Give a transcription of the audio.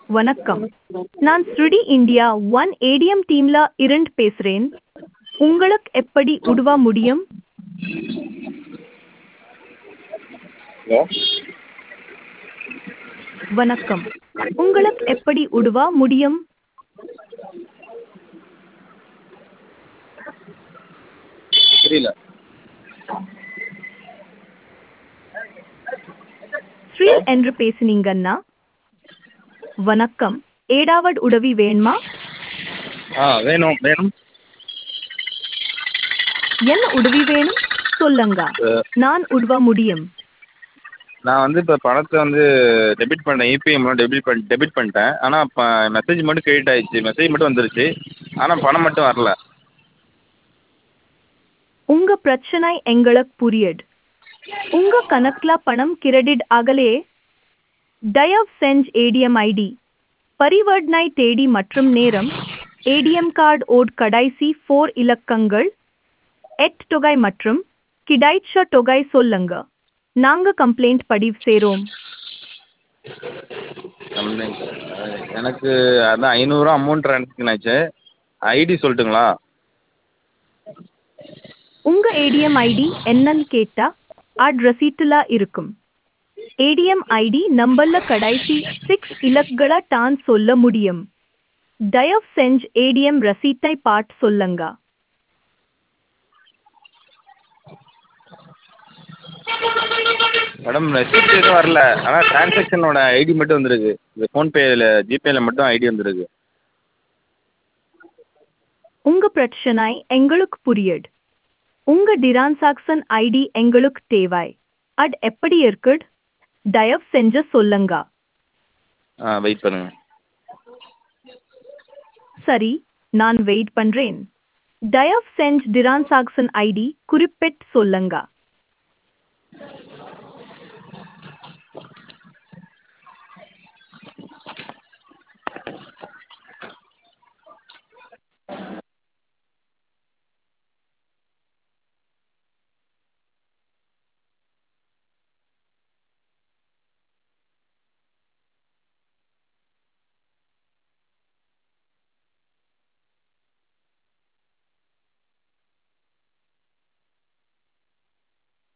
வணக்கம் நான் ஸ்ருடி இந்தியா ஒன் ஏடிஎம் டீம்ல இருந்து பேசுறேன் உங்களுக்கு எப்படி உதவ முடியும் ஹலோ வணக்கம் உங்களுக்கு எப்படி உதவ முடியும் புரியல ஸ்ரீ என்று பேசுனீங்கன்னா வணக்கம் ஏடாவது உதவி வேணுமா ஆ வேணும் வேணும் என்ன உதவி வேணும் சொல்லுங்க அஹ், நான் உதவ முடியும் நான் வந்து இப்போ பணத்தை வந்து டெபிட் பண்ணேன் யூபிஐ மூலம் டெபிட் பண்ணி டெபிட் பண்ணிட்டேன் ஆனால் இப்போ மெசேஜ் மட்டும் கிரெடிட் ஆயிடுச்சு மெசேஜ் மட்டும் வந்துருச்சு ஆனால் பணம் மட்டும் வரல உங்க பிரச்சனை எங்களுக்கு புரியுது உங்க கணக்குல பணம் கிரெடிட் ஆகலையே தயவு செஞ்சு ஏடிஎம் ஐடி பரிவர்த்தனை தேதி மற்றும் நேரம் ஏடிஎம் கார்டு ஓட் கடைசி ஃபோர் இலக்கங்கள் எட் தொகை மற்றும் கிடைச்ச தொகை சொல்லுங்க நாங்க கம்ப்ளைண்ட் பதிவு செய்றோம் கம்ப்ளைண்ட் எனக்கு அதான் ஐநூறுரூவா அமௌண்ட் ட்ரான்ஸ்ஃபர் ஆச்சு ஐடி சொல்லட்டுங்களா உங்க ஏடிஎம் ஐடி என்னன்னு கேட்டா அட் ரசீட்டுல இருக்கும் ஏடிஎம் ஐடி நம்பர்ல கடைசி சிக்ஸ் இலக்குகளை தான் சொல்ல முடியும் தயவு செஞ்சு ஏடிஎம் ரசீட்டை பாட் சொல்லுங்க மேடம் ரெசிப்ட் எதுவும் வரல ஆனால் டிரான்சாக்ஷனோட ஐடி மட்டும் வந்திருக்கு இந்த ஃபோன்பேயில் ஜிபேயில் மட்டும் ஐடி வந்திருக்கு உங்க பிரச்சனை எங்களுக்கு புரியுது உங்க டிரான்சாக்சன் ஐடி எங்களுக்கு தேவை அது எப்படி இருக்குது தயவு செஞ்சு சொல்லுங்க ஆ வெயிட் பண்ணுங்கள் சரி நான் வெயிட் பண்றேன் தயவு செஞ்சு டிரான்சாக்சன் ஐடி குறிப்பிட்டு சொல்லுங்க